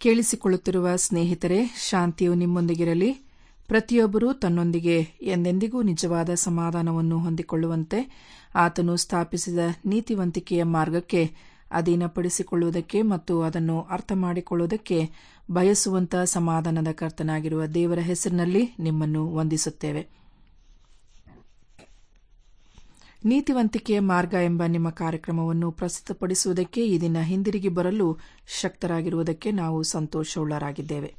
ಕೇಳಿಸಿಕೊಳ್ಳುತ್ತಿರುವ ಸ್ನೇಹಿತರೆ ಶಾಂತಿಯು ನಿಮ್ಮೊಂದಿಗಿರಲಿ ಪ್ರತಿಯೊಬ್ಬರೂ ತನ್ನೊಂದಿಗೆ ಎಂದೆಂದಿಗೂ ನಿಜವಾದ ಸಮಾಧಾನವನ್ನು ಹೊಂದಿಕೊಳ್ಳುವಂತೆ ಆತನು ಸ್ಥಾಪಿಸಿದ ನೀತಿವಂತಿಕೆಯ ಮಾರ್ಗಕ್ಕೆ ಅಧೀನಪಡಿಸಿಕೊಳ್ಳುವುದಕ್ಕೆ ಮತ್ತು ಅದನ್ನು ಅರ್ಥ ಮಾಡಿಕೊಳ್ಳುವುದಕ್ಕೆ ಬಯಸುವಂತ ಸಮಾಧಾನದ ಕರ್ತನಾಗಿರುವ ದೇವರ ಹೆಸರಿನಲ್ಲಿ ನಿಮ್ಮನ್ನು ವಂದಿಸುತ್ತೇವೆ ನೀತಿವಂತಿಕೆಯ ಮಾರ್ಗ ಎಂಬ ನಿಮ್ಮ ಕಾರ್ಯಕ್ರಮವನ್ನು ಪ್ರಸ್ತುತಪಡಿಸುವುದಕ್ಕೆ ಈ ದಿನ ಹಿಂದಿರುಗಿ ಬರಲು ಶಕ್ತರಾಗಿರುವುದಕ್ಕೆ ನಾವು ಸಂತೋಷವುಳ್ಳರಾಗಿದ್ದೇವೆ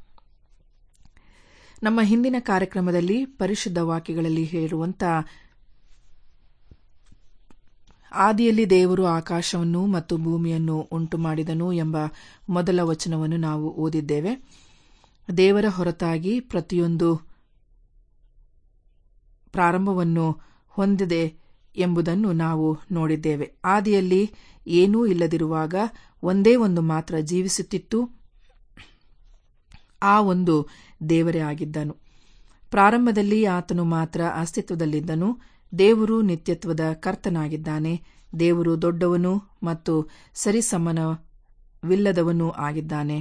ನಮ್ಮ ಹಿಂದಿನ ಕಾರ್ಯಕ್ರಮದಲ್ಲಿ ಪರಿಶುದ್ಧ ವಾಕ್ಯಗಳಲ್ಲಿ ಹೇಳಿರುವಂತ ಆದಿಯಲ್ಲಿ ದೇವರು ಆಕಾಶವನ್ನು ಮತ್ತು ಭೂಮಿಯನ್ನು ಉಂಟು ಮಾಡಿದನು ಎಂಬ ಮೊದಲ ವಚನವನ್ನು ನಾವು ಓದಿದ್ದೇವೆ ದೇವರ ಹೊರತಾಗಿ ಪ್ರತಿಯೊಂದು ಪ್ರಾರಂಭವನ್ನು ಹೊಂದಿದೆ ಎಂಬುದನ್ನು ನಾವು ನೋಡಿದ್ದೇವೆ ಆದಿಯಲ್ಲಿ ಏನೂ ಇಲ್ಲದಿರುವಾಗ ಒಂದೇ ಒಂದು ಮಾತ್ರ ಜೀವಿಸುತ್ತಿತ್ತು ಆ ಒಂದು ದೇವರೇ ಆಗಿದ್ದನು ಪ್ರಾರಂಭದಲ್ಲಿ ಆತನು ಮಾತ್ರ ಅಸ್ತಿತ್ವದಲ್ಲಿದ್ದನು ದೇವರು ನಿತ್ಯತ್ವದ ಕರ್ತನಾಗಿದ್ದಾನೆ ದೇವರು ದೊಡ್ಡವನು ಮತ್ತು ಸರಿಸಮನವಿಲ್ಲದವನೂ ಆಗಿದ್ದಾನೆ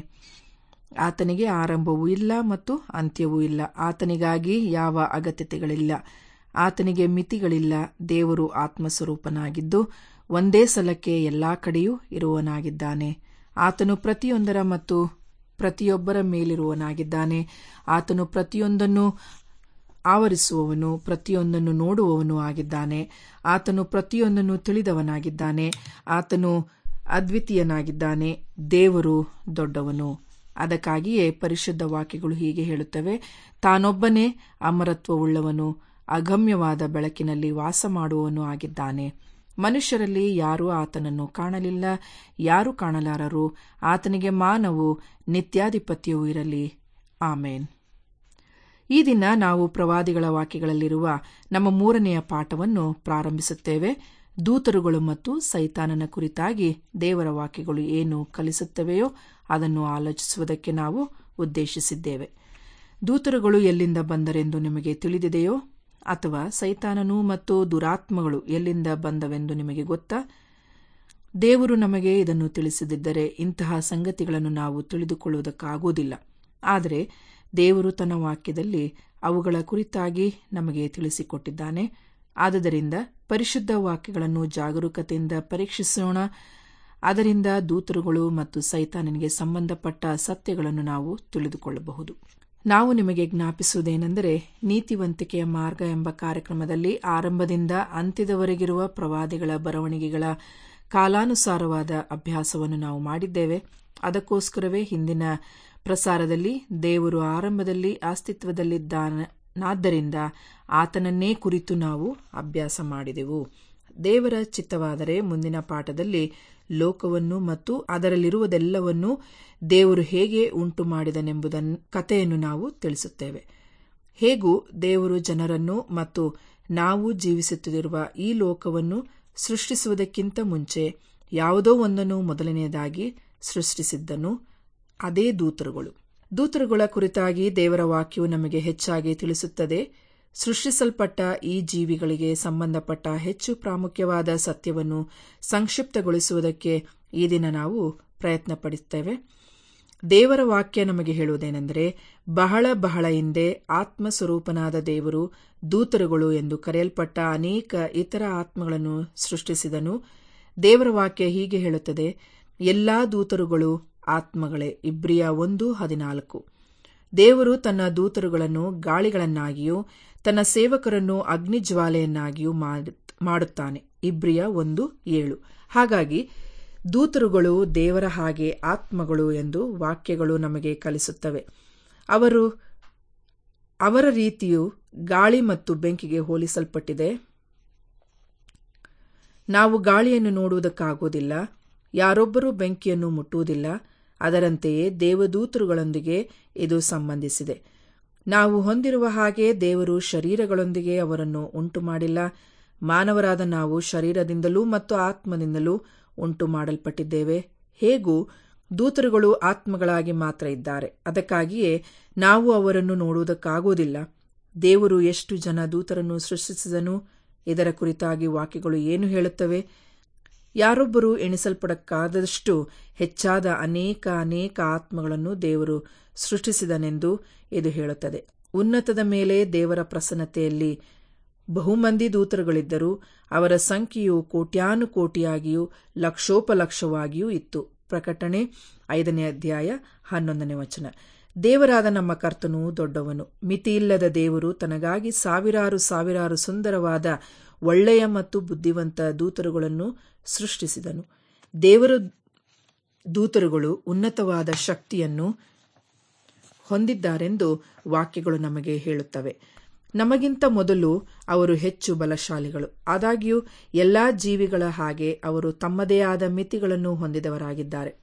ಆತನಿಗೆ ಆರಂಭವೂ ಇಲ್ಲ ಮತ್ತು ಅಂತ್ಯವೂ ಇಲ್ಲ ಆತನಿಗಾಗಿ ಯಾವ ಅಗತ್ಯತೆಗಳಿಲ್ಲ ಆತನಿಗೆ ಮಿತಿಗಳಿಲ್ಲ ದೇವರು ಆತ್ಮಸ್ವರೂಪನಾಗಿದ್ದು ಒಂದೇ ಸಲಕ್ಕೆ ಎಲ್ಲಾ ಕಡೆಯೂ ಇರುವನಾಗಿದ್ದಾನೆ ಆತನು ಪ್ರತಿಯೊಂದರ ಮತ್ತು ಪ್ರತಿಯೊಬ್ಬರ ಮೇಲಿರುವನಾಗಿದ್ದಾನೆ ಆತನು ಪ್ರತಿಯೊಂದನ್ನು ಆವರಿಸುವವನು ಪ್ರತಿಯೊಂದನ್ನು ನೋಡುವವನು ಆಗಿದ್ದಾನೆ ಆತನು ಪ್ರತಿಯೊಂದನ್ನು ತಿಳಿದವನಾಗಿದ್ದಾನೆ ಆತನು ಅದ್ವಿತೀಯನಾಗಿದ್ದಾನೆ ದೇವರು ದೊಡ್ಡವನು ಅದಕ್ಕಾಗಿಯೇ ಪರಿಶುದ್ಧ ವಾಕ್ಯಗಳು ಹೀಗೆ ಹೇಳುತ್ತವೆ ತಾನೊಬ್ಬನೇ ಅಮರತ್ವವುಳ್ಳವನು ಅಗಮ್ಯವಾದ ಬೆಳಕಿನಲ್ಲಿ ವಾಸ ಮಾಡುವವನು ಆಗಿದ್ದಾನೆ ಮನುಷ್ಯರಲ್ಲಿ ಯಾರೂ ಆತನನ್ನು ಕಾಣಲಿಲ್ಲ ಯಾರೂ ಕಾಣಲಾರರು ಆತನಿಗೆ ಮಾನವು ನಿತ್ಯಾಧಿಪತ್ಯವೂ ಇರಲಿ ಆಮೇನ್ ಈ ದಿನ ನಾವು ಪ್ರವಾದಿಗಳ ವಾಕ್ಯಗಳಲ್ಲಿರುವ ನಮ್ಮ ಮೂರನೆಯ ಪಾಠವನ್ನು ಪ್ರಾರಂಭಿಸುತ್ತೇವೆ ದೂತರುಗಳು ಮತ್ತು ಸೈತಾನನ ಕುರಿತಾಗಿ ದೇವರ ವಾಕ್ಯಗಳು ಏನು ಕಲಿಸುತ್ತವೆಯೋ ಅದನ್ನು ಆಲೋಚಿಸುವುದಕ್ಕೆ ನಾವು ಉದ್ದೇಶಿಸಿದ್ದೇವೆ ದೂತರುಗಳು ಎಲ್ಲಿಂದ ಬಂದರೆಂದು ನಿಮಗೆ ತಿಳಿದಿದೆಯೋ ಅಥವಾ ಸೈತಾನನು ಮತ್ತು ದುರಾತ್ಮಗಳು ಎಲ್ಲಿಂದ ಬಂದವೆಂದು ನಿಮಗೆ ಗೊತ್ತಾ ದೇವರು ನಮಗೆ ಇದನ್ನು ತಿಳಿಸದಿದ್ದರೆ ಇಂತಹ ಸಂಗತಿಗಳನ್ನು ನಾವು ತಿಳಿದುಕೊಳ್ಳುವುದಕ್ಕಾಗುವುದಿಲ್ಲ ಆದರೆ ದೇವರು ತನ್ನ ವಾಕ್ಯದಲ್ಲಿ ಅವುಗಳ ಕುರಿತಾಗಿ ನಮಗೆ ತಿಳಿಸಿಕೊಟ್ಟಿದ್ದಾನೆ ಆದುದರಿಂದ ಪರಿಶುದ್ಧ ವಾಕ್ಯಗಳನ್ನು ಜಾಗರೂಕತೆಯಿಂದ ಪರೀಕ್ಷಿಸೋಣ ಅದರಿಂದ ದೂತರುಗಳು ಮತ್ತು ಸೈತಾನನಿಗೆ ಸಂಬಂಧಪಟ್ಟ ಸತ್ಯಗಳನ್ನು ನಾವು ತಿಳಿದುಕೊಳ್ಳಬಹುದು ನಾವು ನಿಮಗೆ ಜ್ಞಾಪಿಸುವುದೇನೆಂದರೆ ನೀತಿವಂತಿಕೆಯ ಮಾರ್ಗ ಎಂಬ ಕಾರ್ಯಕ್ರಮದಲ್ಲಿ ಆರಂಭದಿಂದ ಅಂತ್ಯದವರೆಗಿರುವ ಪ್ರವಾದಿಗಳ ಬರವಣಿಗೆಗಳ ಕಾಲಾನುಸಾರವಾದ ಅಭ್ಯಾಸವನ್ನು ನಾವು ಮಾಡಿದ್ದೇವೆ ಅದಕ್ಕೋಸ್ಕರವೇ ಹಿಂದಿನ ಪ್ರಸಾರದಲ್ಲಿ ದೇವರು ಆರಂಭದಲ್ಲಿ ಅಸ್ತಿತ್ವದಲ್ಲಿದ್ದಾನಾದ್ದರಿಂದ ಆತನನ್ನೇ ಕುರಿತು ನಾವು ಅಭ್ಯಾಸ ಮಾಡಿದೆವು ದೇವರ ಚಿತ್ತವಾದರೆ ಮುಂದಿನ ಪಾಠದಲ್ಲಿ ಲೋಕವನ್ನು ಮತ್ತು ಅದರಲ್ಲಿರುವುದೆಲ್ಲವನ್ನೂ ದೇವರು ಹೇಗೆ ಉಂಟು ಮಾಡಿದನೆಂಬುದನ್ನು ಕಥೆಯನ್ನು ನಾವು ತಿಳಿಸುತ್ತೇವೆ ಹೇಗೂ ದೇವರು ಜನರನ್ನು ಮತ್ತು ನಾವು ಜೀವಿಸುತ್ತಿರುವ ಈ ಲೋಕವನ್ನು ಸೃಷ್ಟಿಸುವುದಕ್ಕಿಂತ ಮುಂಚೆ ಯಾವುದೋ ಒಂದನ್ನು ಮೊದಲನೆಯದಾಗಿ ಸೃಷ್ಟಿಸಿದ್ದನು ಅದೇ ದೂತರುಗಳು ದೂತರುಗಳ ಕುರಿತಾಗಿ ದೇವರ ವಾಕ್ಯವು ನಮಗೆ ಹೆಚ್ಚಾಗಿ ತಿಳಿಸುತ್ತದೆ ಸೃಷ್ಟಿಸಲ್ಪಟ್ಟ ಈ ಜೀವಿಗಳಿಗೆ ಸಂಬಂಧಪಟ್ಟ ಹೆಚ್ಚು ಪ್ರಾಮುಖ್ಯವಾದ ಸತ್ಯವನ್ನು ಸಂಕ್ಷಿಪ್ತಗೊಳಿಸುವುದಕ್ಕೆ ಈ ದಿನ ನಾವು ಪ್ರಯತ್ನ ಪಡುತ್ತೇವೆ ದೇವರ ವಾಕ್ಯ ನಮಗೆ ಹೇಳುವುದೇನೆಂದರೆ ಬಹಳ ಬಹಳ ಹಿಂದೆ ಆತ್ಮಸ್ವರೂಪನಾದ ದೇವರು ದೂತರುಗಳು ಎಂದು ಕರೆಯಲ್ಪಟ್ಟ ಅನೇಕ ಇತರ ಆತ್ಮಗಳನ್ನು ಸೃಷ್ಟಿಸಿದನು ದೇವರ ವಾಕ್ಯ ಹೀಗೆ ಹೇಳುತ್ತದೆ ಎಲ್ಲಾ ದೂತರುಗಳು ಆತ್ಮಗಳೇ ಇಬ್ರಿಯ ಒಂದು ಹದಿನಾಲ್ಕು ದೇವರು ತನ್ನ ದೂತರುಗಳನ್ನು ಗಾಳಿಗಳನ್ನಾಗಿಯೂ ತನ್ನ ಸೇವಕರನ್ನು ಅಗ್ನಿಜ್ವಾಲೆಯನ್ನಾಗಿಯೂ ಮಾಡುತ್ತಾನೆ ಇಬ್ರಿಯ ಒಂದು ಏಳು ಹಾಗಾಗಿ ದೂತರುಗಳು ದೇವರ ಹಾಗೆ ಆತ್ಮಗಳು ಎಂದು ವಾಕ್ಯಗಳು ನಮಗೆ ಕಲಿಸುತ್ತವೆ ಅವರು ಅವರ ರೀತಿಯು ಗಾಳಿ ಮತ್ತು ಬೆಂಕಿಗೆ ಹೋಲಿಸಲ್ಪಟ್ಟಿದೆ ನಾವು ಗಾಳಿಯನ್ನು ನೋಡುವುದಕ್ಕಾಗುವುದಿಲ್ಲ ಯಾರೊಬ್ಬರೂ ಬೆಂಕಿಯನ್ನು ಮುಟ್ಟುವುದಿಲ್ಲ ಅದರಂತೆಯೇ ದೇವದೂತರುಗಳೊಂದಿಗೆ ಇದು ಸಂಬಂಧಿಸಿದೆ ನಾವು ಹೊಂದಿರುವ ಹಾಗೆ ದೇವರು ಶರೀರಗಳೊಂದಿಗೆ ಅವರನ್ನು ಉಂಟು ಮಾಡಿಲ್ಲ ಮಾನವರಾದ ನಾವು ಶರೀರದಿಂದಲೂ ಮತ್ತು ಆತ್ಮದಿಂದಲೂ ಉಂಟು ಮಾಡಲ್ಪಟ್ಟಿದ್ದೇವೆ ಹೇಗೂ ದೂತರುಗಳು ಆತ್ಮಗಳಾಗಿ ಮಾತ್ರ ಇದ್ದಾರೆ ಅದಕ್ಕಾಗಿಯೇ ನಾವು ಅವರನ್ನು ನೋಡುವುದಕ್ಕಾಗುವುದಿಲ್ಲ ದೇವರು ಎಷ್ಟು ಜನ ದೂತರನ್ನು ಸೃಷ್ಟಿಸಿದನು ಇದರ ಕುರಿತಾಗಿ ವಾಕ್ಯಗಳು ಏನು ಹೇಳುತ್ತವೆ ಯಾರೊಬ್ಬರು ಎಣಿಸಲ್ಪಡಕ್ಕಾದಷ್ಟು ಹೆಚ್ಚಾದ ಅನೇಕ ಅನೇಕ ಆತ್ಮಗಳನ್ನು ದೇವರು ಸೃಷ್ಟಿಸಿದನೆಂದು ಇದು ಹೇಳುತ್ತದೆ ಉನ್ನತದ ಮೇಲೆ ದೇವರ ಪ್ರಸನ್ನತೆಯಲ್ಲಿ ಬಹುಮಂದಿ ದೂತರುಗಳಿದ್ದರೂ ಅವರ ಸಂಖ್ಯೆಯು ಕೋಟ್ಯಾನುಕೋಟಿಯಾಗಿಯೂ ಲಕ್ಷೋಪಲಕ್ಷವಾಗಿಯೂ ಇತ್ತು ಪ್ರಕಟಣೆ ಐದನೇ ಅಧ್ಯಾಯ ಹನ್ನೊಂದನೇ ವಚನ ದೇವರಾದ ನಮ್ಮ ಕರ್ತನು ದೊಡ್ಡವನು ಮಿತಿಯಿಲ್ಲದ ದೇವರು ತನಗಾಗಿ ಸಾವಿರಾರು ಸಾವಿರಾರು ಸುಂದರವಾದ ಒಳ್ಳೆಯ ಮತ್ತು ಬುದ್ಧಿವಂತ ದೂತರುಗಳನ್ನು ಸೃಷ್ಟಿಸಿದನು ದೇವರ ದೂತರುಗಳು ಉನ್ನತವಾದ ಶಕ್ತಿಯನ್ನು ಹೊಂದಿದ್ದಾರೆಂದು ವಾಕ್ಯಗಳು ನಮಗೆ ಹೇಳುತ್ತವೆ ನಮಗಿಂತ ಮೊದಲು ಅವರು ಹೆಚ್ಚು ಬಲಶಾಲಿಗಳು ಆದಾಗ್ಯೂ ಎಲ್ಲಾ ಜೀವಿಗಳ ಹಾಗೆ ಅವರು ತಮ್ಮದೇ ಆದ ಮಿತಿಗಳನ್ನು ಹೊಂದಿದವರಾಗಿದ್ದಾರೆ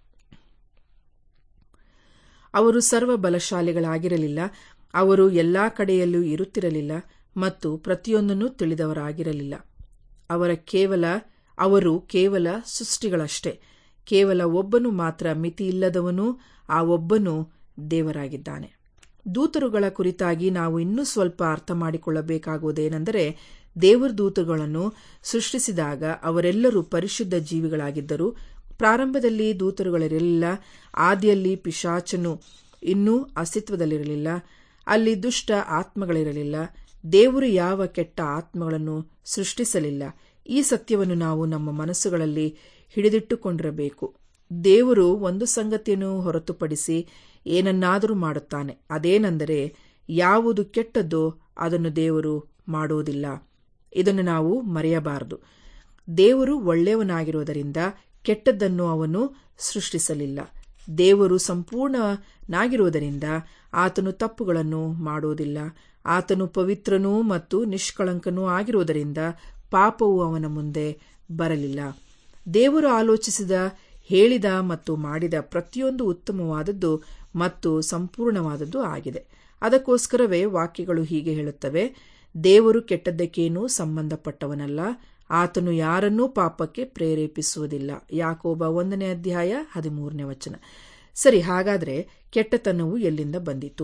ಅವರು ಸರ್ವ ಬಲಶಾಲಿಗಳಾಗಿರಲಿಲ್ಲ ಅವರು ಎಲ್ಲಾ ಕಡೆಯಲ್ಲೂ ಇರುತ್ತಿರಲಿಲ್ಲ ಮತ್ತು ಪ್ರತಿಯೊಂದನ್ನು ತಿಳಿದವರಾಗಿರಲಿಲ್ಲ ಅವರ ಕೇವಲ ಅವರು ಕೇವಲ ಸೃಷ್ಟಿಗಳಷ್ಟೇ ಕೇವಲ ಒಬ್ಬನು ಮಾತ್ರ ಮಿತಿಯಿಲ್ಲದವನು ಆ ಒಬ್ಬನು ದೇವರಾಗಿದ್ದಾನೆ ದೂತರುಗಳ ಕುರಿತಾಗಿ ನಾವು ಇನ್ನೂ ಸ್ವಲ್ಪ ಅರ್ಥ ಮಾಡಿಕೊಳ್ಳಬೇಕಾಗುವುದೇನೆಂದರೆ ದೇವರ ದೂತರುಗಳನ್ನು ಸೃಷ್ಟಿಸಿದಾಗ ಅವರೆಲ್ಲರೂ ಪರಿಶುದ್ಧ ಜೀವಿಗಳಾಗಿದ್ದರು ಪ್ರಾರಂಭದಲ್ಲಿ ದೂತರುಗಳಿರಲಿಲ್ಲ ಆದಿಯಲ್ಲಿ ಪಿಶಾಚನು ಇನ್ನೂ ಅಸ್ತಿತ್ವದಲ್ಲಿರಲಿಲ್ಲ ಅಲ್ಲಿ ದುಷ್ಟ ಆತ್ಮಗಳಿರಲಿಲ್ಲ ದೇವರು ಯಾವ ಕೆಟ್ಟ ಆತ್ಮಗಳನ್ನು ಸೃಷ್ಟಿಸಲಿಲ್ಲ ಈ ಸತ್ಯವನ್ನು ನಾವು ನಮ್ಮ ಮನಸ್ಸುಗಳಲ್ಲಿ ಹಿಡಿದಿಟ್ಟುಕೊಂಡಿರಬೇಕು ದೇವರು ಒಂದು ಸಂಗತಿಯನ್ನು ಹೊರತುಪಡಿಸಿ ಏನನ್ನಾದರೂ ಮಾಡುತ್ತಾನೆ ಅದೇನೆಂದರೆ ಯಾವುದು ಕೆಟ್ಟದ್ದೋ ಅದನ್ನು ದೇವರು ಮಾಡುವುದಿಲ್ಲ ಇದನ್ನು ನಾವು ಮರೆಯಬಾರದು ದೇವರು ಒಳ್ಳೆಯವನಾಗಿರುವುದರಿಂದ ಕೆಟ್ಟದ್ದನ್ನು ಅವನು ಸೃಷ್ಟಿಸಲಿಲ್ಲ ದೇವರು ಸಂಪೂರ್ಣನಾಗಿರುವುದರಿಂದ ಆತನು ತಪ್ಪುಗಳನ್ನು ಮಾಡುವುದಿಲ್ಲ ಆತನು ಪವಿತ್ರನೂ ಮತ್ತು ನಿಷ್ಕಳಂಕನೂ ಆಗಿರುವುದರಿಂದ ಪಾಪವು ಅವನ ಮುಂದೆ ಬರಲಿಲ್ಲ ದೇವರು ಆಲೋಚಿಸಿದ ಹೇಳಿದ ಮತ್ತು ಮಾಡಿದ ಪ್ರತಿಯೊಂದು ಉತ್ತಮವಾದದ್ದು ಮತ್ತು ಸಂಪೂರ್ಣವಾದದ್ದು ಆಗಿದೆ ಅದಕ್ಕೋಸ್ಕರವೇ ವಾಕ್ಯಗಳು ಹೀಗೆ ಹೇಳುತ್ತವೆ ದೇವರು ಕೆಟ್ಟದ್ದಕ್ಕೇನೂ ಸಂಬಂಧಪಟ್ಟವನಲ್ಲ ಆತನು ಯಾರನ್ನೂ ಪಾಪಕ್ಕೆ ಪ್ರೇರೇಪಿಸುವುದಿಲ್ಲ ಯಾಕೋಬ ಒಂದನೇ ಅಧ್ಯಾಯ ಹದಿಮೂರನೇ ವಚನ ಸರಿ ಹಾಗಾದ್ರೆ ಕೆಟ್ಟತನವು ಎಲ್ಲಿಂದ ಬಂದಿತು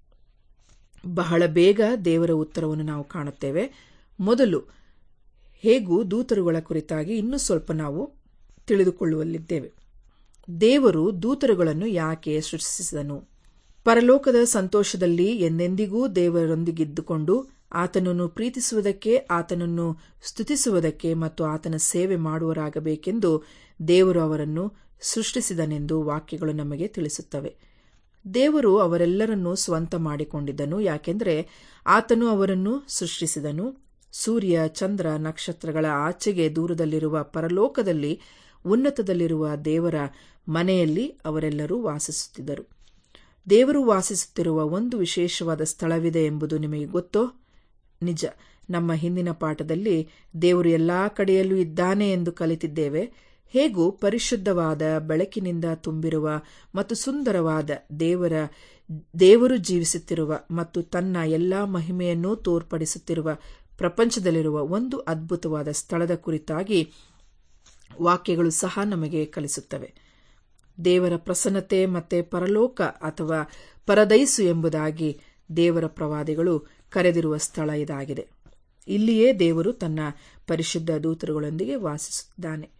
ಬಹಳ ಬೇಗ ದೇವರ ಉತ್ತರವನ್ನು ನಾವು ಕಾಣುತ್ತೇವೆ ಮೊದಲು ಹೇಗೂ ದೂತರುಗಳ ಕುರಿತಾಗಿ ಇನ್ನೂ ಸ್ವಲ್ಪ ನಾವು ತಿಳಿದುಕೊಳ್ಳುವಲ್ಲಿದ್ದೇವೆ ದೇವರು ದೂತರುಗಳನ್ನು ಯಾಕೆ ಸೃಷ್ಟಿಸಿದನು ಪರಲೋಕದ ಸಂತೋಷದಲ್ಲಿ ಎಂದೆಂದಿಗೂ ದೇವರೊಂದಿಗಿದ್ದುಕೊಂಡು ಆತನನ್ನು ಪ್ರೀತಿಸುವುದಕ್ಕೆ ಆತನನ್ನು ಸ್ತುತಿಸುವುದಕ್ಕೆ ಮತ್ತು ಆತನ ಸೇವೆ ಮಾಡುವರಾಗಬೇಕೆಂದು ದೇವರು ಅವರನ್ನು ಸೃಷ್ಟಿಸಿದನೆಂದು ವಾಕ್ಯಗಳು ನಮಗೆ ತಿಳಿಸುತ್ತವೆ ದೇವರು ಅವರೆಲ್ಲರನ್ನೂ ಸ್ವಂತ ಮಾಡಿಕೊಂಡಿದ್ದನು ಯಾಕೆಂದರೆ ಆತನು ಅವರನ್ನು ಸೃಷ್ಟಿಸಿದನು ಸೂರ್ಯ ಚಂದ್ರ ನಕ್ಷತ್ರಗಳ ಆಚೆಗೆ ದೂರದಲ್ಲಿರುವ ಪರಲೋಕದಲ್ಲಿ ಉನ್ನತದಲ್ಲಿರುವ ದೇವರ ಮನೆಯಲ್ಲಿ ಅವರೆಲ್ಲರೂ ವಾಸಿಸುತ್ತಿದ್ದರು ದೇವರು ವಾಸಿಸುತ್ತಿರುವ ಒಂದು ವಿಶೇಷವಾದ ಸ್ಥಳವಿದೆ ಎಂಬುದು ನಿಮಗೆ ಗೊತ್ತೋ ನಿಜ ನಮ್ಮ ಹಿಂದಿನ ಪಾಠದಲ್ಲಿ ದೇವರು ಎಲ್ಲಾ ಕಡೆಯಲ್ಲೂ ಇದ್ದಾನೆ ಎಂದು ಕಲಿತಿದ್ದೇವೆ ಹೇಗೂ ಪರಿಶುದ್ಧವಾದ ಬೆಳಕಿನಿಂದ ತುಂಬಿರುವ ಮತ್ತು ಸುಂದರವಾದ ದೇವರ ದೇವರು ಜೀವಿಸುತ್ತಿರುವ ಮತ್ತು ತನ್ನ ಎಲ್ಲಾ ಮಹಿಮೆಯನ್ನೂ ತೋರ್ಪಡಿಸುತ್ತಿರುವ ಪ್ರಪಂಚದಲ್ಲಿರುವ ಒಂದು ಅದ್ಭುತವಾದ ಸ್ಥಳದ ಕುರಿತಾಗಿ ವಾಕ್ಯಗಳು ಸಹ ನಮಗೆ ಕಲಿಸುತ್ತವೆ ದೇವರ ಪ್ರಸನ್ನತೆ ಮತ್ತೆ ಪರಲೋಕ ಅಥವಾ ಪರದೈಸು ಎಂಬುದಾಗಿ ದೇವರ ಪ್ರವಾದಿಗಳು ಕರೆದಿರುವ ಸ್ಥಳ ಇದಾಗಿದೆ ಇಲ್ಲಿಯೇ ದೇವರು ತನ್ನ ಪರಿಶುದ್ಧ ದೂತರುಗಳೊಂದಿಗೆ ವಾಸಿಸುತ್ತಿದ್ದಾನೆ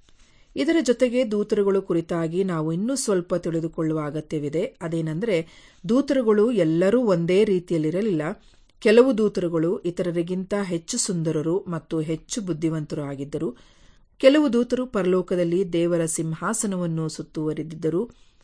ಇದರ ಜೊತೆಗೆ ದೂತರುಗಳು ಕುರಿತಾಗಿ ನಾವು ಇನ್ನೂ ಸ್ವಲ್ಪ ತಿಳಿದುಕೊಳ್ಳುವ ಅಗತ್ಯವಿದೆ ಅದೇನೆಂದರೆ ದೂತರುಗಳು ಎಲ್ಲರೂ ಒಂದೇ ರೀತಿಯಲ್ಲಿರಲಿಲ್ಲ ಕೆಲವು ದೂತರುಗಳು ಇತರರಿಗಿಂತ ಹೆಚ್ಚು ಸುಂದರರು ಮತ್ತು ಹೆಚ್ಚು ಬುದ್ಧಿವಂತರು ಆಗಿದ್ದರು ಕೆಲವು ದೂತರು ಪರಲೋಕದಲ್ಲಿ ದೇವರ ಸಿಂಹಾಸನವನ್ನು ಸುತ್ತುವರಿದಿದ್ದರು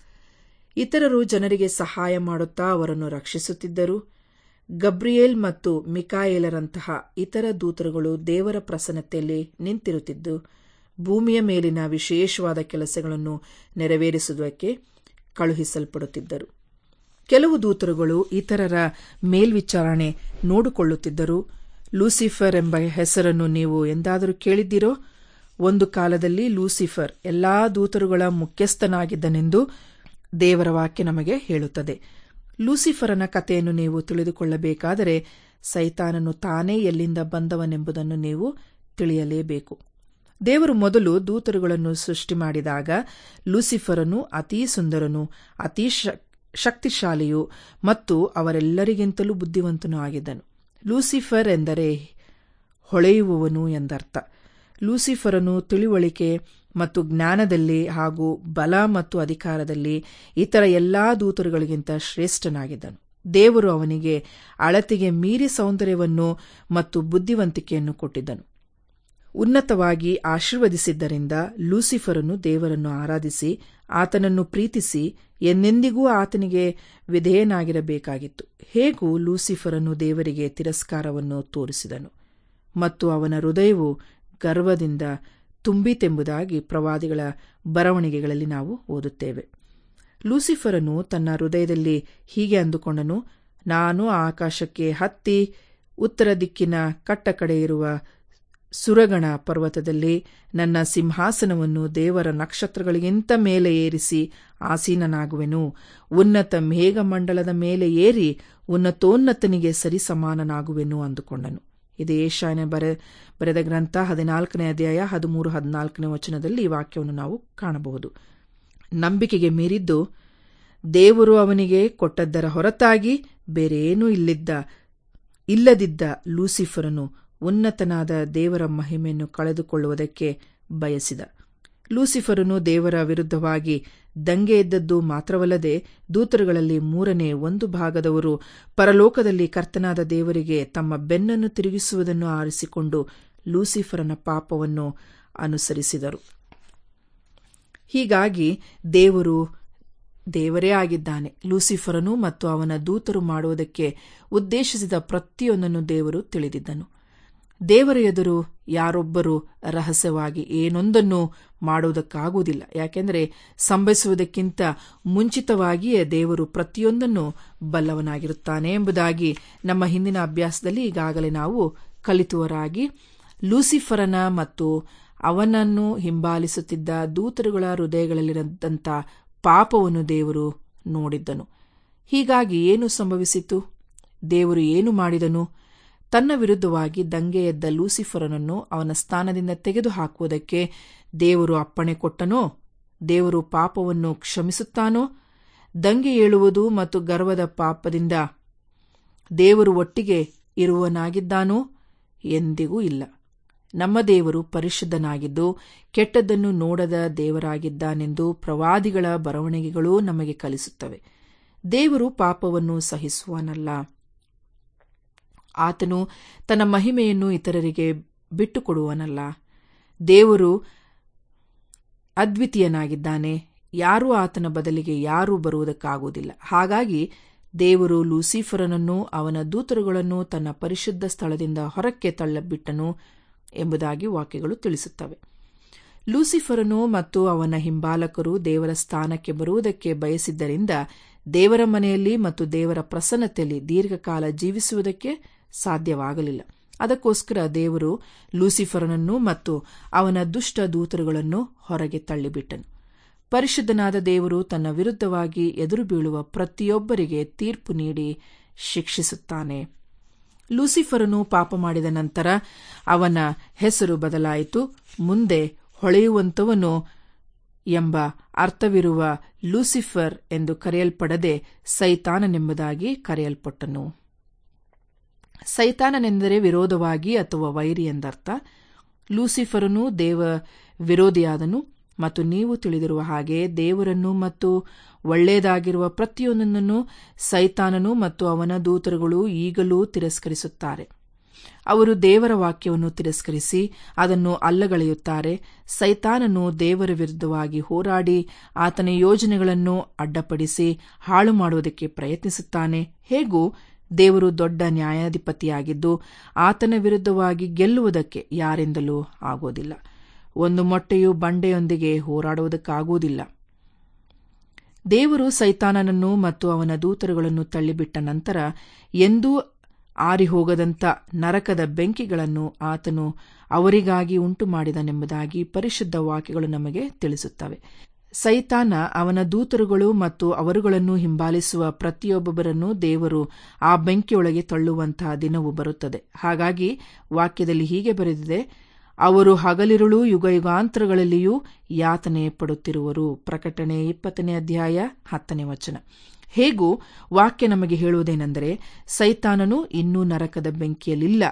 ಇತರರು ಜನರಿಗೆ ಸಹಾಯ ಮಾಡುತ್ತಾ ಅವರನ್ನು ರಕ್ಷಿಸುತ್ತಿದ್ದರು ಗಬ್ರಿಯೇಲ್ ಮತ್ತು ಮಿಕಾಯೇಲರಂತಹ ಇತರ ದೂತರುಗಳು ದೇವರ ಪ್ರಸನ್ನತೆಯಲ್ಲಿ ನಿಂತಿರುತ್ತಿದ್ದು ಭೂಮಿಯ ಮೇಲಿನ ವಿಶೇಷವಾದ ಕೆಲಸಗಳನ್ನು ನೆರವೇರಿಸುವುದಕ್ಕೆ ಕಳುಹಿಸಲ್ಪಡುತ್ತಿದ್ದರು ಕೆಲವು ದೂತರುಗಳು ಇತರರ ಮೇಲ್ವಿಚಾರಣೆ ನೋಡಿಕೊಳ್ಳುತ್ತಿದ್ದರು ಲೂಸಿಫರ್ ಎಂಬ ಹೆಸರನ್ನು ನೀವು ಎಂದಾದರೂ ಕೇಳಿದ್ದೀರೋ ಒಂದು ಕಾಲದಲ್ಲಿ ಲೂಸಿಫರ್ ಎಲ್ಲಾ ದೂತರುಗಳ ಮುಖ್ಯಸ್ಥನಾಗಿದ್ದನೆಂದು ದೇವರ ವಾಕ್ಯ ನಮಗೆ ಹೇಳುತ್ತದೆ ಲೂಸಿಫರನ ಕಥೆಯನ್ನು ನೀವು ತಿಳಿದುಕೊಳ್ಳಬೇಕಾದರೆ ಸೈತಾನನು ತಾನೇ ಎಲ್ಲಿಂದ ಬಂದವನೆಂಬುದನ್ನು ನೀವು ತಿಳಿಯಲೇಬೇಕು ದೇವರು ಮೊದಲು ದೂತರುಗಳನ್ನು ಸೃಷ್ಟಿ ಮಾಡಿದಾಗ ಲೂಸಿಫರನು ಅತೀ ಸುಂದರನು ಅತೀ ಶಕ್ತಿಶಾಲಿಯು ಮತ್ತು ಅವರೆಲ್ಲರಿಗಿಂತಲೂ ಬುದ್ಧಿವಂತನೂ ಆಗಿದ್ದನು ಲೂಸಿಫರ್ ಎಂದರೆ ಹೊಳೆಯುವವನು ಎಂದರ್ಥ ಲೂಸಿಫರನು ತಿಳಿವಳಿಕೆ ಮತ್ತು ಜ್ಞಾನದಲ್ಲಿ ಹಾಗೂ ಬಲ ಮತ್ತು ಅಧಿಕಾರದಲ್ಲಿ ಇತರ ಎಲ್ಲಾ ದೂತರುಗಳಿಗಿಂತ ಶ್ರೇಷ್ಠನಾಗಿದ್ದನು ದೇವರು ಅವನಿಗೆ ಅಳತೆಗೆ ಮೀರಿ ಸೌಂದರ್ಯವನ್ನು ಮತ್ತು ಬುದ್ಧಿವಂತಿಕೆಯನ್ನು ಕೊಟ್ಟಿದ್ದನು ಉನ್ನತವಾಗಿ ಆಶೀರ್ವದಿಸಿದ್ದರಿಂದ ಲೂಸಿಫರನು ದೇವರನ್ನು ಆರಾಧಿಸಿ ಆತನನ್ನು ಪ್ರೀತಿಸಿ ಎಂದೆಂದಿಗೂ ಆತನಿಗೆ ವಿಧೇಯನಾಗಿರಬೇಕಾಗಿತ್ತು ಹೇಗೂ ಲೂಸಿಫರನು ದೇವರಿಗೆ ತಿರಸ್ಕಾರವನ್ನು ತೋರಿಸಿದನು ಮತ್ತು ಅವನ ಹೃದಯವು ಗರ್ವದಿಂದ ತುಂಬಿತೆಂಬುದಾಗಿ ಪ್ರವಾದಿಗಳ ಬರವಣಿಗೆಗಳಲ್ಲಿ ನಾವು ಓದುತ್ತೇವೆ ಲೂಸಿಫರನು ತನ್ನ ಹೃದಯದಲ್ಲಿ ಹೀಗೆ ಅಂದುಕೊಂಡನು ನಾನು ಆಕಾಶಕ್ಕೆ ಹತ್ತಿ ಉತ್ತರ ದಿಕ್ಕಿನ ಕಟ್ಟ ಕಡೆ ಇರುವ ಸುರಗಣ ಪರ್ವತದಲ್ಲಿ ನನ್ನ ಸಿಂಹಾಸನವನ್ನು ದೇವರ ನಕ್ಷತ್ರಗಳಿಗಿಂತ ಮೇಲೆ ಏರಿಸಿ ಆಸೀನನಾಗುವೆನು ಉನ್ನತ ಮೇಘಮಂಡಲದ ಮೇಲೆ ಏರಿ ಉನ್ನತೋನ್ನತನಿಗೆ ಸರಿಸಮಾನನಾಗುವೆನು ಅಂದುಕೊಂಡನು ಇದು ಏಷಾಯನ ಬರೆ ಬರೆದ ಗ್ರಂಥ ಹದಿನಾಲ್ಕನೇ ಅಧ್ಯಾಯ ಹದಿಮೂರು ಹದಿನಾಲ್ಕನೇ ವಚನದಲ್ಲಿ ಈ ವಾಕ್ಯವನ್ನು ನಾವು ಕಾಣಬಹುದು ನಂಬಿಕೆಗೆ ಮೀರಿದ್ದು ದೇವರು ಅವನಿಗೆ ಕೊಟ್ಟದ್ದರ ಹೊರತಾಗಿ ಬೇರೇನೂ ಇಲ್ಲಿದ್ದ ಇಲ್ಲದಿದ್ದ ಲೂಸಿಫರನು ಉನ್ನತನಾದ ದೇವರ ಮಹಿಮೆಯನ್ನು ಕಳೆದುಕೊಳ್ಳುವುದಕ್ಕೆ ಬಯಸಿದ ಲೂಸಿಫರನು ದೇವರ ವಿರುದ್ಧವಾಗಿ ದಂಗೆ ಎದ್ದದ್ದು ಮಾತ್ರವಲ್ಲದೆ ದೂತರುಗಳಲ್ಲಿ ಮೂರನೇ ಒಂದು ಭಾಗದವರು ಪರಲೋಕದಲ್ಲಿ ಕರ್ತನಾದ ದೇವರಿಗೆ ತಮ್ಮ ಬೆನ್ನನ್ನು ತಿರುಗಿಸುವುದನ್ನು ಆರಿಸಿಕೊಂಡು ಲೂಸಿಫರನ ಪಾಪವನ್ನು ಅನುಸರಿಸಿದರು ಹೀಗಾಗಿ ದೇವರು ದೇವರೇ ಆಗಿದ್ದಾನೆ ಲೂಸಿಫರನು ಮತ್ತು ಅವನ ದೂತರು ಮಾಡುವುದಕ್ಕೆ ಉದ್ದೇಶಿಸಿದ ಪ್ರತಿಯೊಂದನ್ನು ದೇವರು ತಿಳಿದಿದ್ದನು ದೇವರ ಎದುರು ಯಾರೊಬ್ಬರು ರಹಸ್ಯವಾಗಿ ಏನೊಂದನ್ನು ಮಾಡುವುದಕ್ಕಾಗುವುದಿಲ್ಲ ಯಾಕೆಂದರೆ ಸಂಭವಿಸುವುದಕ್ಕಿಂತ ಮುಂಚಿತವಾಗಿಯೇ ದೇವರು ಪ್ರತಿಯೊಂದನ್ನು ಬಲ್ಲವನಾಗಿರುತ್ತಾನೆ ಎಂಬುದಾಗಿ ನಮ್ಮ ಹಿಂದಿನ ಅಭ್ಯಾಸದಲ್ಲಿ ಈಗಾಗಲೇ ನಾವು ಕಲಿತುವರಾಗಿ ಲೂಸಿಫರನ ಮತ್ತು ಅವನನ್ನು ಹಿಂಬಾಲಿಸುತ್ತಿದ್ದ ದೂತರುಗಳ ಹೃದಯಗಳಲ್ಲಿರಂಥ ಪಾಪವನ್ನು ದೇವರು ನೋಡಿದ್ದನು ಹೀಗಾಗಿ ಏನು ಸಂಭವಿಸಿತು ದೇವರು ಏನು ಮಾಡಿದನು ತನ್ನ ವಿರುದ್ಧವಾಗಿ ದಂಗೆ ಎದ್ದ ಲೂಸಿಫರನನ್ನು ಅವನ ಸ್ಥಾನದಿಂದ ತೆಗೆದುಹಾಕುವುದಕ್ಕೆ ದೇವರು ಅಪ್ಪಣೆ ಕೊಟ್ಟನೋ ದೇವರು ಪಾಪವನ್ನು ಕ್ಷಮಿಸುತ್ತಾನೋ ದಂಗೆ ಏಳುವುದು ಮತ್ತು ಗರ್ವದ ಪಾಪದಿಂದ ದೇವರು ಒಟ್ಟಿಗೆ ಇರುವನಾಗಿದ್ದಾನೋ ಎಂದಿಗೂ ಇಲ್ಲ ನಮ್ಮ ದೇವರು ಪರಿಶುದ್ಧನಾಗಿದ್ದು ಕೆಟ್ಟದ್ದನ್ನು ನೋಡದ ದೇವರಾಗಿದ್ದಾನೆಂದು ಪ್ರವಾದಿಗಳ ಬರವಣಿಗೆಗಳೂ ನಮಗೆ ಕಲಿಸುತ್ತವೆ ದೇವರು ಪಾಪವನ್ನು ಸಹಿಸುವನಲ್ಲ ಆತನು ತನ್ನ ಮಹಿಮೆಯನ್ನು ಇತರರಿಗೆ ಬಿಟ್ಟುಕೊಡುವನಲ್ಲ ದೇವರು ಅದ್ವಿತೀಯನಾಗಿದ್ದಾನೆ ಯಾರೂ ಆತನ ಬದಲಿಗೆ ಯಾರೂ ಬರುವುದಕ್ಕಾಗುವುದಿಲ್ಲ ಹಾಗಾಗಿ ದೇವರು ಲೂಸಿಫರನನ್ನು ಅವನ ದೂತರುಗಳನ್ನು ತನ್ನ ಪರಿಶುದ್ಧ ಸ್ಥಳದಿಂದ ಹೊರಕ್ಕೆ ತಳ್ಳಬಿಟ್ಟನು ಎಂಬುದಾಗಿ ವಾಕ್ಯಗಳು ತಿಳಿಸುತ್ತವೆ ಲೂಸಿಫರನು ಮತ್ತು ಅವನ ಹಿಂಬಾಲಕರು ದೇವರ ಸ್ಥಾನಕ್ಕೆ ಬರುವುದಕ್ಕೆ ಬಯಸಿದ್ದರಿಂದ ದೇವರ ಮನೆಯಲ್ಲಿ ಮತ್ತು ದೇವರ ಪ್ರಸನ್ನತೆಯಲ್ಲಿ ದೀರ್ಘಕಾಲ ಜೀವಿಸುವುದಕ್ಕೆ ಸಾಧ್ಯವಾಗಲಿಲ್ಲ ಅದಕ್ಕೋಸ್ಕರ ದೇವರು ಲೂಸಿಫರನನ್ನು ಮತ್ತು ಅವನ ದುಷ್ಟ ದೂತರುಗಳನ್ನು ಹೊರಗೆ ತಳ್ಳಿಬಿಟ್ಟನು ಪರಿಶುದ್ಧನಾದ ದೇವರು ತನ್ನ ವಿರುದ್ಧವಾಗಿ ಎದುರು ಬೀಳುವ ಪ್ರತಿಯೊಬ್ಬರಿಗೆ ತೀರ್ಪು ನೀಡಿ ಶಿಕ್ಷಿಸುತ್ತಾನೆ ಲೂಸಿಫರನು ಪಾಪ ಮಾಡಿದ ನಂತರ ಅವನ ಹೆಸರು ಬದಲಾಯಿತು ಮುಂದೆ ಹೊಳೆಯುವಂತವನು ಎಂಬ ಅರ್ಥವಿರುವ ಲೂಸಿಫರ್ ಎಂದು ಕರೆಯಲ್ಪಡದೆ ಸೈತಾನನೆಂಬುದಾಗಿ ಕರೆಯಲ್ಪಟ್ಟನು ಸೈತಾನನೆಂದರೆ ವಿರೋಧವಾಗಿ ಅಥವಾ ವೈರಿ ಎಂದರ್ಥ ಲೂಸಿಫರನು ದೇವ ವಿರೋಧಿಯಾದನು ಮತ್ತು ನೀವು ತಿಳಿದಿರುವ ಹಾಗೆ ದೇವರನ್ನು ಮತ್ತು ಒಳ್ಳೆಯದಾಗಿರುವ ಪ್ರತಿಯೊಂದನ್ನು ಸೈತಾನನು ಮತ್ತು ಅವನ ದೂತರುಗಳು ಈಗಲೂ ತಿರಸ್ಕರಿಸುತ್ತಾರೆ ಅವರು ದೇವರ ವಾಕ್ಯವನ್ನು ತಿರಸ್ಕರಿಸಿ ಅದನ್ನು ಅಲ್ಲಗಳೆಯುತ್ತಾರೆ ಸೈತಾನನು ದೇವರ ವಿರುದ್ಧವಾಗಿ ಹೋರಾಡಿ ಆತನ ಯೋಜನೆಗಳನ್ನು ಅಡ್ಡಪಡಿಸಿ ಹಾಳು ಮಾಡುವುದಕ್ಕೆ ಪ್ರಯತ್ನಿಸುತ್ತಾನೆ ಹೇಗೂ ದೇವರು ದೊಡ್ಡ ನ್ಯಾಯಾಧಿಪತಿಯಾಗಿದ್ದು ಆತನ ವಿರುದ್ಧವಾಗಿ ಗೆಲ್ಲುವುದಕ್ಕೆ ಯಾರಿಂದಲೂ ಆಗೋದಿಲ್ಲ ಒಂದು ಮೊಟ್ಟೆಯು ಬಂಡೆಯೊಂದಿಗೆ ಹೋರಾಡುವುದಕ್ಕಾಗುವುದಿಲ್ಲ ದೇವರು ಸೈತಾನನನ್ನು ಮತ್ತು ಅವನ ದೂತರುಗಳನ್ನು ತಳ್ಳಿಬಿಟ್ಟ ನಂತರ ಎಂದೂ ಆರಿಹೋಗದಂಥ ನರಕದ ಬೆಂಕಿಗಳನ್ನು ಆತನು ಅವರಿಗಾಗಿ ಉಂಟು ಮಾಡಿದನೆಂಬುದಾಗಿ ಪರಿಶುದ್ಧ ವಾಕ್ಯಗಳು ನಮಗೆ ತಿಳಿಸುತ್ತವೆ ಸೈತಾನ ಅವನ ದೂತರುಗಳು ಮತ್ತು ಅವರುಗಳನ್ನು ಹಿಂಬಾಲಿಸುವ ಪ್ರತಿಯೊಬ್ಬೊಬ್ಬರನ್ನು ದೇವರು ಆ ಬೆಂಕಿಯೊಳಗೆ ತಳ್ಳುವಂತಹ ದಿನವು ಬರುತ್ತದೆ ಹಾಗಾಗಿ ವಾಕ್ಯದಲ್ಲಿ ಹೀಗೆ ಬರೆದಿದೆ ಅವರು ಹಗಲಿರುಳು ಯುಗ ಯುಗಾಂತರಗಳಲ್ಲಿಯೂ ಯಾತನೆ ಪಡುತ್ತಿರುವರು ಪ್ರಕಟಣೆ ಇಪ್ಪತ್ತನೇ ಅಧ್ಯಾಯ ಹತ್ತನೇ ವಚನ ಹೇಗೂ ವಾಕ್ಯ ನಮಗೆ ಹೇಳುವುದೇನೆಂದರೆ ಸೈತಾನನು ಇನ್ನೂ ನರಕದ ಬೆಂಕಿಯಲ್ಲಿಲ್ಲ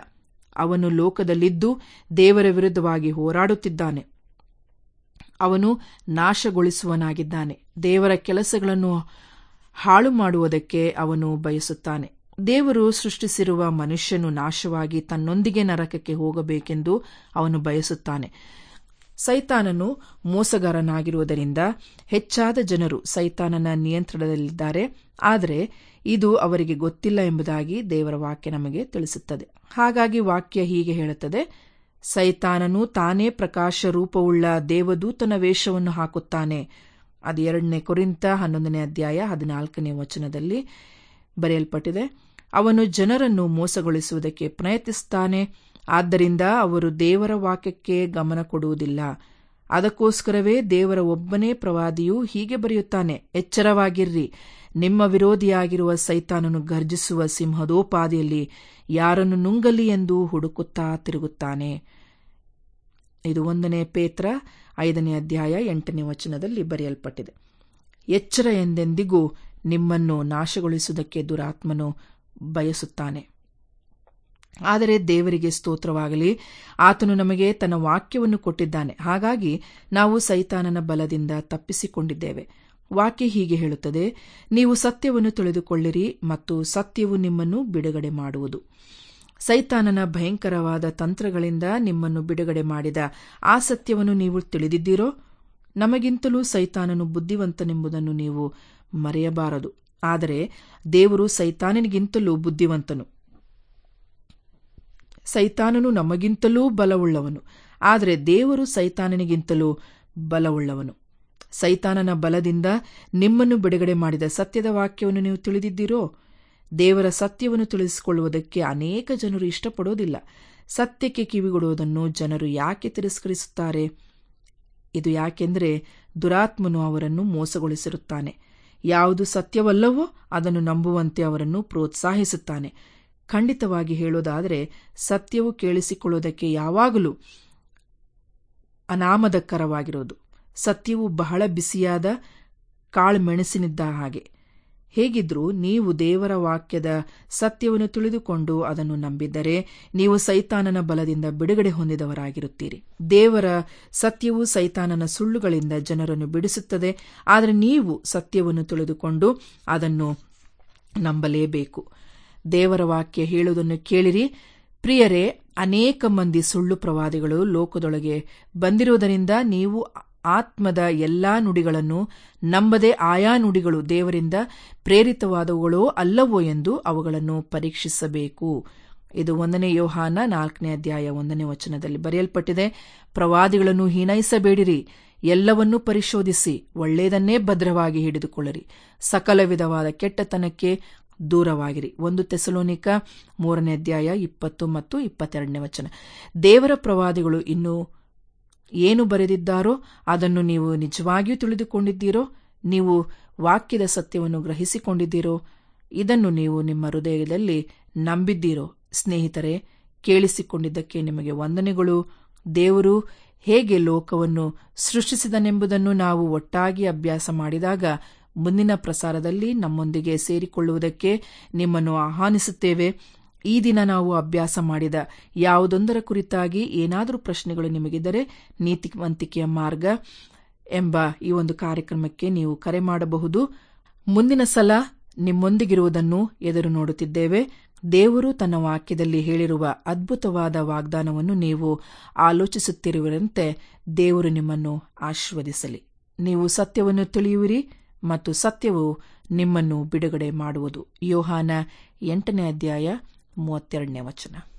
ಅವನು ಲೋಕದಲ್ಲಿದ್ದು ದೇವರ ವಿರುದ್ಧವಾಗಿ ಹೋರಾಡುತ್ತಿದ್ದಾನೆ ಅವನು ನಾಶಗೊಳಿಸುವನಾಗಿದ್ದಾನೆ ದೇವರ ಕೆಲಸಗಳನ್ನು ಹಾಳು ಮಾಡುವುದಕ್ಕೆ ಅವನು ಬಯಸುತ್ತಾನೆ ದೇವರು ಸೃಷ್ಟಿಸಿರುವ ಮನುಷ್ಯನು ನಾಶವಾಗಿ ತನ್ನೊಂದಿಗೆ ನರಕಕ್ಕೆ ಹೋಗಬೇಕೆಂದು ಅವನು ಬಯಸುತ್ತಾನೆ ಸೈತಾನನು ಮೋಸಗಾರನಾಗಿರುವುದರಿಂದ ಹೆಚ್ಚಾದ ಜನರು ಸೈತಾನನ ನಿಯಂತ್ರಣದಲ್ಲಿದ್ದಾರೆ ಆದರೆ ಇದು ಅವರಿಗೆ ಗೊತ್ತಿಲ್ಲ ಎಂಬುದಾಗಿ ದೇವರ ವಾಕ್ಯ ನಮಗೆ ತಿಳಿಸುತ್ತದೆ ಹಾಗಾಗಿ ವಾಕ್ಯ ಹೀಗೆ ಹೇಳುತ್ತದೆ ಸೈತಾನನು ತಾನೇ ಪ್ರಕಾಶ ರೂಪವುಳ್ಳ ದೇವದೂತನ ವೇಷವನ್ನು ಹಾಕುತ್ತಾನೆ ಅದು ಎರಡನೇ ಕುರಿತ ಹನ್ನೊಂದನೇ ಅಧ್ಯಾಯ ಹದಿನಾಲ್ಕನೇ ವಚನದಲ್ಲಿ ಬರೆಯಲ್ಪಟ್ಟಿದೆ ಅವನು ಜನರನ್ನು ಮೋಸಗೊಳಿಸುವುದಕ್ಕೆ ಪ್ರಯತ್ನಿಸುತ್ತಾನೆ ಆದ್ದರಿಂದ ಅವರು ದೇವರ ವಾಕ್ಯಕ್ಕೆ ಗಮನ ಕೊಡುವುದಿಲ್ಲ ಅದಕ್ಕೋಸ್ಕರವೇ ದೇವರ ಒಬ್ಬನೇ ಪ್ರವಾದಿಯು ಹೀಗೆ ಬರೆಯುತ್ತಾನೆ ಎಚ್ಚರವಾಗಿರ್ರಿ ನಿಮ್ಮ ವಿರೋಧಿಯಾಗಿರುವ ಸೈತಾನನು ಗರ್ಜಿಸುವ ಸಿಂಹದೋಪಾದಿಯಲ್ಲಿ ಯಾರನ್ನು ನುಂಗಲಿ ಎಂದು ಹುಡುಕುತ್ತಾ ತಿರುಗುತ್ತಾನೆ ಇದು ಒಂದನೇ ಪೇತ್ರ ಐದನೇ ಅಧ್ಯಾಯ ಎಂಟನೇ ವಚನದಲ್ಲಿ ಬರೆಯಲ್ಪಟ್ಟಿದೆ ಎಚ್ಚರ ಎಂದೆಂದಿಗೂ ನಿಮ್ಮನ್ನು ನಾಶಗೊಳಿಸುವುದಕ್ಕೆ ದುರಾತ್ಮನು ಬಯಸುತ್ತಾನೆ ಆದರೆ ದೇವರಿಗೆ ಸ್ತೋತ್ರವಾಗಲಿ ಆತನು ನಮಗೆ ತನ್ನ ವಾಕ್ಯವನ್ನು ಕೊಟ್ಟಿದ್ದಾನೆ ಹಾಗಾಗಿ ನಾವು ಸೈತಾನನ ಬಲದಿಂದ ತಪ್ಪಿಸಿಕೊಂಡಿದ್ದೇವೆ ವಾಕ್ಯ ಹೀಗೆ ಹೇಳುತ್ತದೆ ನೀವು ಸತ್ಯವನ್ನು ತಿಳಿದುಕೊಳ್ಳಿರಿ ಮತ್ತು ಸತ್ಯವು ನಿಮ್ಮನ್ನು ಬಿಡುಗಡೆ ಮಾಡುವುದು ಸೈತಾನನ ಭಯಂಕರವಾದ ತಂತ್ರಗಳಿಂದ ನಿಮ್ಮನ್ನು ಬಿಡುಗಡೆ ಮಾಡಿದ ಆ ಸತ್ಯವನ್ನು ನೀವು ತಿಳಿದಿದ್ದೀರೋ ನಮಗಿಂತಲೂ ಸೈತಾನನು ಬುದ್ಧಿವಂತನೆಂಬುದನ್ನು ನೀವು ಮರೆಯಬಾರದು ಆದರೆ ದೇವರು ಸೈತಾನನಿಗಿಂತಲೂ ಬುದ್ಧಿವಂತನು ಸೈತಾನನು ನಮಗಿಂತಲೂ ಬಲವುಳ್ಳವನು ಆದರೆ ದೇವರು ಸೈತಾನನಿಗಿಂತಲೂ ಬಲವುಳ್ಳವನು ಸೈತಾನನ ಬಲದಿಂದ ನಿಮ್ಮನ್ನು ಬಿಡುಗಡೆ ಮಾಡಿದ ಸತ್ಯದ ವಾಕ್ಯವನ್ನು ನೀವು ತಿಳಿದಿದ್ದೀರೋ ದೇವರ ಸತ್ಯವನ್ನು ತಿಳಿಸಿಕೊಳ್ಳುವುದಕ್ಕೆ ಅನೇಕ ಜನರು ಇಷ್ಟಪಡೋದಿಲ್ಲ ಸತ್ಯಕ್ಕೆ ಕಿವಿಗೊಡುವುದನ್ನು ಜನರು ಯಾಕೆ ತಿರಸ್ಕರಿಸುತ್ತಾರೆ ಇದು ಯಾಕೆಂದರೆ ದುರಾತ್ಮನು ಅವರನ್ನು ಮೋಸಗೊಳಿಸಿರುತ್ತಾನೆ ಯಾವುದು ಸತ್ಯವಲ್ಲವೋ ಅದನ್ನು ನಂಬುವಂತೆ ಅವರನ್ನು ಪ್ರೋತ್ಸಾಹಿಸುತ್ತಾನೆ ಖಂಡಿತವಾಗಿ ಹೇಳೋದಾದರೆ ಸತ್ಯವು ಕೇಳಿಸಿಕೊಳ್ಳುವುದಕ್ಕೆ ಯಾವಾಗಲೂ ಅನಾಮದಕರವಾಗಿರೋದು ಸತ್ಯವು ಬಹಳ ಬಿಸಿಯಾದ ಕಾಳುಮೆಣಸಿನಿದ್ದ ಹಾಗೆ ಹೇಗಿದ್ರೂ ನೀವು ದೇವರ ವಾಕ್ಯದ ಸತ್ಯವನ್ನು ತಿಳಿದುಕೊಂಡು ಅದನ್ನು ನಂಬಿದ್ದರೆ ನೀವು ಸೈತಾನನ ಬಲದಿಂದ ಬಿಡುಗಡೆ ಹೊಂದಿದವರಾಗಿರುತ್ತೀರಿ ದೇವರ ಸತ್ಯವು ಸೈತಾನನ ಸುಳ್ಳುಗಳಿಂದ ಜನರನ್ನು ಬಿಡಿಸುತ್ತದೆ ಆದರೆ ನೀವು ಸತ್ಯವನ್ನು ತಿಳಿದುಕೊಂಡು ಅದನ್ನು ನಂಬಲೇಬೇಕು ದೇವರ ವಾಕ್ಯ ಹೇಳುವುದನ್ನು ಕೇಳಿರಿ ಪ್ರಿಯರೇ ಅನೇಕ ಮಂದಿ ಸುಳ್ಳು ಪ್ರವಾದಿಗಳು ಲೋಕದೊಳಗೆ ಬಂದಿರುವುದರಿಂದ ನೀವು ಆತ್ಮದ ಎಲ್ಲಾ ನುಡಿಗಳನ್ನು ನಂಬದೆ ಆಯಾ ನುಡಿಗಳು ದೇವರಿಂದ ಪ್ರೇರಿತವಾದವುಗಳೋ ಅಲ್ಲವೋ ಎಂದು ಅವುಗಳನ್ನು ಪರೀಕ್ಷಿಸಬೇಕು ಇದು ಒಂದನೇ ಯೋಹಾನ ನಾಲ್ಕನೇ ಅಧ್ಯಾಯ ಒಂದನೇ ವಚನದಲ್ಲಿ ಬರೆಯಲ್ಪಟ್ಟಿದೆ ಪ್ರವಾದಿಗಳನ್ನು ಹೀನೈಸಬೇಡಿರಿ ಎಲ್ಲವನ್ನೂ ಪರಿಶೋಧಿಸಿ ಒಳ್ಳೆಯದನ್ನೇ ಭದ್ರವಾಗಿ ಹಿಡಿದುಕೊಳ್ಳಿರಿ ಸಕಲ ವಿಧವಾದ ಕೆಟ್ಟತನಕ್ಕೆ ದೂರವಾಗಿರಿ ಒಂದು ತೆಸಲೋನಿಕ ಮೂರನೇ ಅಧ್ಯಾಯ ಇಪ್ಪತ್ತು ಮತ್ತು ಇಪ್ಪತ್ತೆರಡನೇ ವಚನ ದೇವರ ಪ್ರವಾದಿಗಳು ಇನ್ನು ಏನು ಬರೆದಿದ್ದಾರೋ ಅದನ್ನು ನೀವು ನಿಜವಾಗಿಯೂ ತಿಳಿದುಕೊಂಡಿದ್ದೀರೋ ನೀವು ವಾಕ್ಯದ ಸತ್ಯವನ್ನು ಗ್ರಹಿಸಿಕೊಂಡಿದ್ದೀರೋ ಇದನ್ನು ನೀವು ನಿಮ್ಮ ಹೃದಯದಲ್ಲಿ ನಂಬಿದ್ದೀರೋ ಸ್ನೇಹಿತರೆ ಕೇಳಿಸಿಕೊಂಡಿದ್ದಕ್ಕೆ ನಿಮಗೆ ವಂದನೆಗಳು ದೇವರು ಹೇಗೆ ಲೋಕವನ್ನು ಸೃಷ್ಟಿಸಿದನೆಂಬುದನ್ನು ನಾವು ಒಟ್ಟಾಗಿ ಅಭ್ಯಾಸ ಮಾಡಿದಾಗ ಮುಂದಿನ ಪ್ರಸಾರದಲ್ಲಿ ನಮ್ಮೊಂದಿಗೆ ಸೇರಿಕೊಳ್ಳುವುದಕ್ಕೆ ನಿಮ್ಮನ್ನು ಆಹ್ವಾನಿಸುತ್ತೇವೆ ಈ ದಿನ ನಾವು ಅಭ್ಯಾಸ ಮಾಡಿದ ಯಾವುದೊಂದರ ಕುರಿತಾಗಿ ಏನಾದರೂ ಪ್ರಶ್ನೆಗಳು ನಿಮಗಿದ್ದರೆ ನೀತಿವಂತಿಕೆಯ ಮಾರ್ಗ ಎಂಬ ಈ ಒಂದು ಕಾರ್ಯಕ್ರಮಕ್ಕೆ ನೀವು ಕರೆ ಮಾಡಬಹುದು ಮುಂದಿನ ಸಲ ನಿಮ್ಮೊಂದಿಗಿರುವುದನ್ನು ಎದುರು ನೋಡುತ್ತಿದ್ದೇವೆ ದೇವರು ತನ್ನ ವಾಕ್ಯದಲ್ಲಿ ಹೇಳಿರುವ ಅದ್ಭುತವಾದ ವಾಗ್ದಾನವನ್ನು ನೀವು ಆಲೋಚಿಸುತ್ತಿರುವಂತೆ ದೇವರು ನಿಮ್ಮನ್ನು ಆಶೀರ್ವದಿಸಲಿ ನೀವು ಸತ್ಯವನ್ನು ತಿಳಿಯುವಿರಿ ಮತ್ತು ಸತ್ಯವು ನಿಮ್ಮನ್ನು ಬಿಡುಗಡೆ ಮಾಡುವುದು ಯೋಹಾನ ಎಂಟನೇ ಅಧ್ಯಾಯ ಮೂವತ್ತೆರಡನೇ ವಚನ